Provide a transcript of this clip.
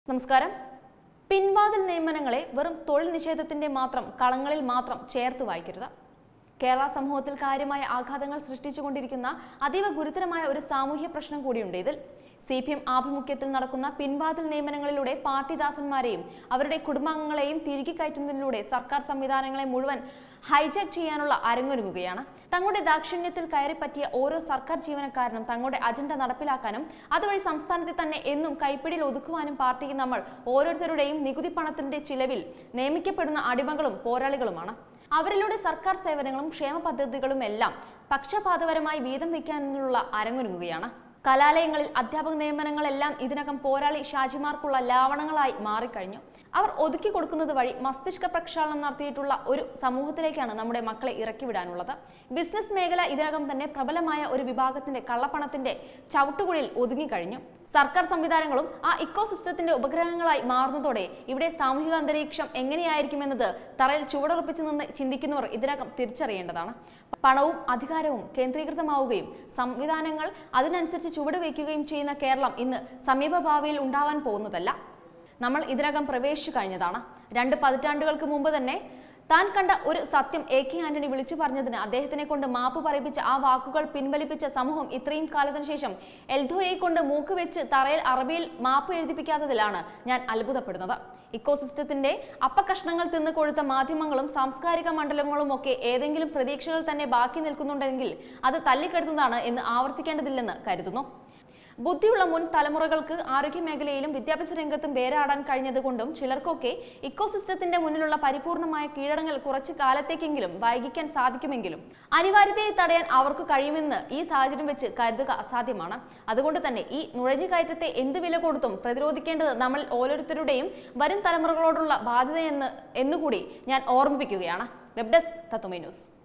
നമസ്കാരം പിൻവാതിൽ നിയമനങ്ങളെ വെറും തൊഴിൽ നിഷേധത്തിന്റെ മാത്രം കളങ്ങളിൽ മാത്രം ചേർത്ത് വായിക്കരുത് കേരള സമൂഹത്തിൽ കാര്യമായ ആഘാതങ്ങൾ സൃഷ്ടിച്ചുകൊണ്ടിരിക്കുന്ന അതീവ ഗുരുതരമായ ഒരു സാമൂഹ്യ പ്രശ്നം കൂടിയുണ്ട് ഇതിൽ സി പി എം ആഭിമുഖ്യത്തിൽ നടക്കുന്ന പിൻവാതിൽ നിയമനങ്ങളിലൂടെ പാർട്ടിദാസന്മാരെയും അവരുടെ കുടുംബാംഗങ്ങളെയും തിരികെ കയറ്റുന്നതിലൂടെ സർക്കാർ സംവിധാനങ്ങളെ മുഴുവൻ ഹൈജാക്ക് ചെയ്യാനുള്ള അരങ്ങൊരുങ്ങുകയാണ് തങ്ങളുടെ ദാക്ഷിണ്യത്തിൽ കയറിപ്പറ്റിയ ഓരോ സർക്കാർ ജീവനക്കാരനും തങ്ങളുടെ അജണ്ട നടപ്പിലാക്കാനും അതുവഴി സംസ്ഥാനത്തെ തന്നെ എന്നും കൈപ്പിടിയിൽ ഒതുക്കുവാനും പാർട്ടിക്ക് നമ്മൾ ഓരോരുത്തരുടെയും നികുതി പണത്തിന്റെ ചിലവിൽ നിയമിക്കപ്പെടുന്ന അടിമകളും പോരാളികളുമാണ് അവരിലൂടെ സർക്കാർ സേവനങ്ങളും ക്ഷേമ പദ്ധതികളും എല്ലാം പക്ഷപാതപരമായി വീതം വയ്ക്കാനുള്ള അരങ്ങൊരുങ്ങുകയാണ് കലാലയങ്ങളിൽ അധ്യാപക നിയമനങ്ങളെല്ലാം ഇതിനകം പോരാളി ഷാജിമാർക്കുള്ള ലാവണങ്ങളായി മാറിക്കഴിഞ്ഞു അവർ ഒതുക്കി കൊടുക്കുന്നത് വഴി മസ്തിഷ്ക പ്രക്ഷാളനം നടത്തിയിട്ടുള്ള ഒരു സമൂഹത്തിലേക്കാണ് നമ്മുടെ മക്കളെ ഇറക്കിവിടാനുള്ളത് ബിസിനസ് മേഖല ഇതിനകം തന്നെ പ്രബലമായ ഒരു വിഭാഗത്തിന്റെ കള്ളപ്പണത്തിന്റെ ചവിട്ടുകുഴിയിൽ ഒതുങ്ങിക്കഴിഞ്ഞു സർക്കാർ സംവിധാനങ്ങളും ആ ഇക്കോ സിസ്റ്റത്തിന്റെ ഉപഗ്രഹങ്ങളായി മാറുന്നതോടെ ഇവിടെ സാമൂഹിക അന്തരീക്ഷം എങ്ങനെയായിരിക്കുമെന്നത് തറയിൽ ചുവടുറപ്പിച്ചു നിന്ന് ചിന്തിക്കുന്നവർ ഇതിനകം തിരിച്ചറിയേണ്ടതാണ് പണവും അധികാരവും കേന്ദ്രീകൃതമാവുകയും സംവിധാനങ്ങൾ അതിനനുസരിച്ച് ചുവട് വയ്ക്കുകയും ചെയ്യുന്ന കേരളം ഇന്ന് സമീപഭാവിയിൽ ഉണ്ടാവാൻ പോകുന്നതല്ല നമ്മൾ ഇതിനകം പ്രവേശിച്ചു കഴിഞ്ഞതാണ് രണ്ട് പതിറ്റാണ്ടുകൾക്ക് മുമ്പ് തന്നെ താൻ കണ്ട ഒരു സത്യം എ കെ ആന്റണി വിളിച്ചു പറഞ്ഞതിന് അദ്ദേഹത്തിനെ കൊണ്ട് മാപ്പ് പറയിപ്പിച്ച ആ വാക്കുകൾ പിൻവലിപ്പിച്ച സമൂഹം ഇത്രയും കാലത്തിന് ശേഷം എൽദോയെ കൊണ്ട് മൂക്ക് വെച്ച് തറയിൽ അറബിയിൽ മാപ്പ് എഴുതിപ്പിക്കാത്തതിലാണ് ഞാൻ അത്ഭുതപ്പെടുന്നത് ഇക്കോസിസ്റ്റത്തിന്റെ അപ്പകഷ്ണങ്ങൾ തിന്ന് കൊഴുത്ത മാധ്യമങ്ങളും സാംസ്കാരിക മണ്ഡലങ്ങളും ഒക്കെ ഏതെങ്കിലും പ്രതീക്ഷകൾ തന്നെ ബാക്കി നിൽക്കുന്നുണ്ടെങ്കിൽ അത് തല്ലിക്കെടുത്തുന്നതാണ് എന്ന് ആവർത്തിക്കേണ്ടതില്ലെന്ന് കരുതുന്നു ബുദ്ധിയുള്ള മുൻ തലമുറകൾക്ക് ആരോഗ്യ മേഖലയിലും വിദ്യാഭ്യാസ രംഗത്തും വേരാടാൻ കഴിഞ്ഞതുകൊണ്ടും ചിലർക്കൊക്കെ ഇക്കോസിസ്റ്റത്തിന്റെ മുന്നിലുള്ള പരിപൂർണമായ കീഴടങ്ങൽ കുറച്ചു കാലത്തേക്കെങ്കിലും വൈകിക്കാൻ സാധിക്കുമെങ്കിലും അനിവാര്യതയെ തടയാൻ അവർക്ക് കഴിയുമെന്ന് ഈ സാഹചര്യം വെച്ച് കരുതുക അസാധ്യമാണ് അതുകൊണ്ട് തന്നെ ഈ നുഴഞ്ഞുകയറ്റത്തെ എന്ത് വില കൊടുത്തും പ്രതിരോധിക്കേണ്ടത് നമ്മൾ ഓരോരുത്തരുടെയും വരും തലമുറകളോടുള്ള ബാധ്യതയെന്ന് എന്നുകൂടി ഞാൻ ഓർമ്മിപ്പിക്കുകയാണ് വെബ് ഡെസ്ക് തത്വമേ ന്യൂസ്